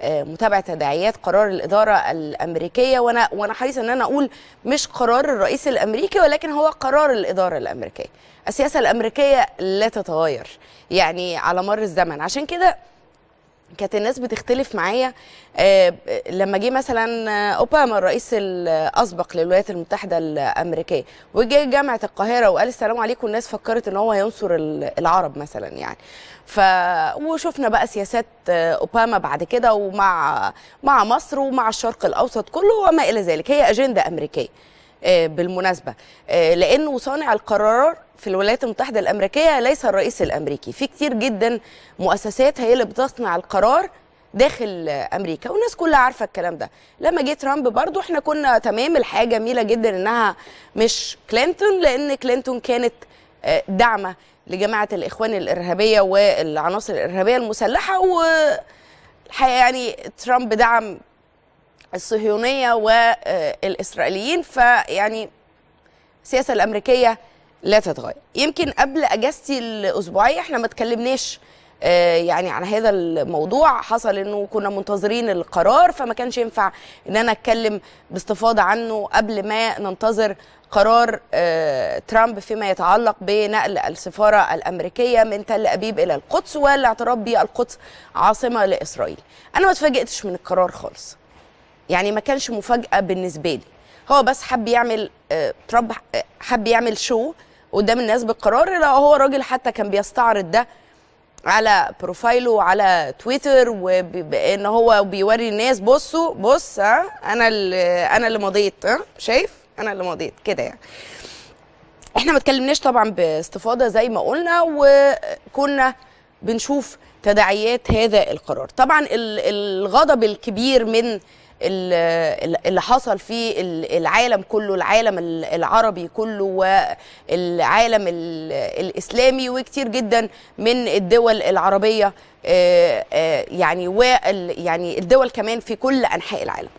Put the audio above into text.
متابعه تداعيات قرار الاداره الامريكيه وانا وانا حريصه ان انا اقول مش قرار الرئيس الامريكي ولكن هو قرار الاداره الامريكيه السياسه الامريكيه لا تتغير يعني على مر الزمن عشان كده كانت الناس بتختلف معايا آه لما جه مثلا اوباما الرئيس الاسبق للولايات المتحده الامريكيه وجه جامعه القاهره وقال السلام عليكم الناس فكرت ان هو هينصر العرب مثلا يعني ف وشفنا بقى سياسات اوباما بعد كده ومع مع مصر ومع الشرق الاوسط كله وما الى ذلك هي اجنده امريكيه بالمناسبه لانه صانع القرارات في الولايات المتحده الامريكيه ليس الرئيس الامريكي في كتير جدا مؤسسات هي اللي بتصنع القرار داخل امريكا والناس كلها عارفه الكلام ده لما جه ترامب برضو احنا كنا تمام الحاجه جميله جدا انها مش كلينتون لان كلينتون كانت داعمه لجماعه الاخوان الارهابيه والعناصر الارهابيه المسلحه والحقيقه يعني ترامب دعم الصهيونيه والاسرائيليين فيعني السياسه الامريكيه لا تتغير يمكن قبل اجازتي الاسبوعيه احنا ما اتكلمناش يعني عن هذا الموضوع حصل انه كنا منتظرين القرار فما كانش ينفع ان انا اتكلم باستفاضه عنه قبل ما ننتظر قرار ترامب فيما يتعلق بنقل السفاره الامريكيه من تل ابيب الى القدس والاعتراف بالقدس عاصمه لاسرائيل. انا ما اتفاجئتش من القرار خالص. يعني ما كانش مفاجاه بالنسبه لي. هو بس حب يعمل ترامب حب يعمل شو قدام الناس بالقرار لا هو راجل حتى كان بيستعرض ده على بروفايله وعلى تويتر وان هو بيوري الناس بصوا بص ها انا اللي انا اللي مضيت ها شايف انا اللي مضيت كده يعني احنا ما اتكلمناش طبعا باستفاضه زي ما قلنا وكنا بنشوف تداعيات هذا القرار طبعا الغضب الكبير من اللي حصل في العالم كله العالم العربي كله والعالم الاسلامي وكتير جدا من الدول العربيه يعني يعني الدول كمان في كل انحاء العالم